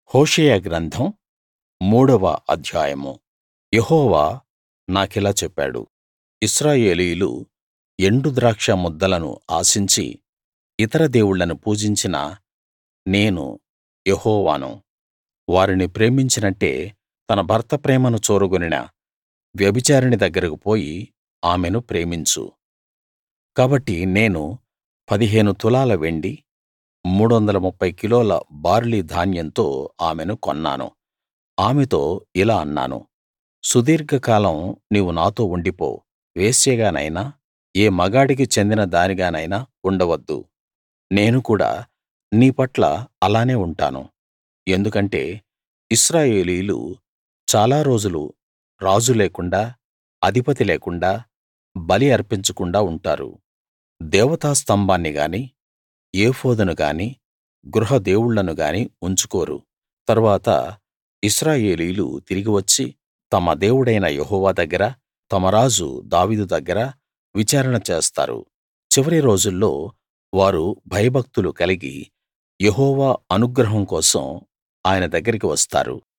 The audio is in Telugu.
హోషేయ గ్రంథం మూడవ అధ్యాయం యెహోవా నాకిలా చెప్పాడు ఇశ్రాయేలీయులు ఎండు ద్రాక్ష ముద్దలను ఆశించి ఇతర దేవుళ్ళను పూజించినా నేను యెహోవాను వారిని ప్రేమించినట్టే తన భర్త ప్రేమను చూరగొనిన వ్యభిచారిణి దగ్గరికి పోయి ఆమెను ప్రేమించు కాబట్టి నేను పదిహేను తులాల వెండి 330 కిలోల బార్లీ ధాన్యంతో ఆమెను కొన్నాను ఆమెతో ఇలా అన్నాను సుదీర్ఘకాలం నీవు నాతో ఉండిపో వేశ్యగానైనా ఏ మగాడికి చెందిన దానిగానైనా ఉండవద్దు నేను కూడా నీ పట్ల అలానే ఉంటాను ఎందుకంటే ఇశ్రాయేలీయులు చాలా రోజులు రాజు లేకుండా అధిపతి లేకుండా బలి అర్పించకుండా ఉంటారు దేవతా స్తంభాన్ని గాని ఏఫోదును గాని గృహ దేవుళ్ళను గాని ఉంచుకోరు తరువాత ఇశ్రాయేలీయులు తిరిగి వచ్చి తమ దేవుడైన యెహోవా దగ్గర తమ రాజు దావీదు దగ్గర విచారణ చేస్తారు చివరి రోజుల్లో వారు భయభక్తులు కలిగి యెహోవా అనుగ్రహం కోసం ఆయన దగ్గరికి వస్తారు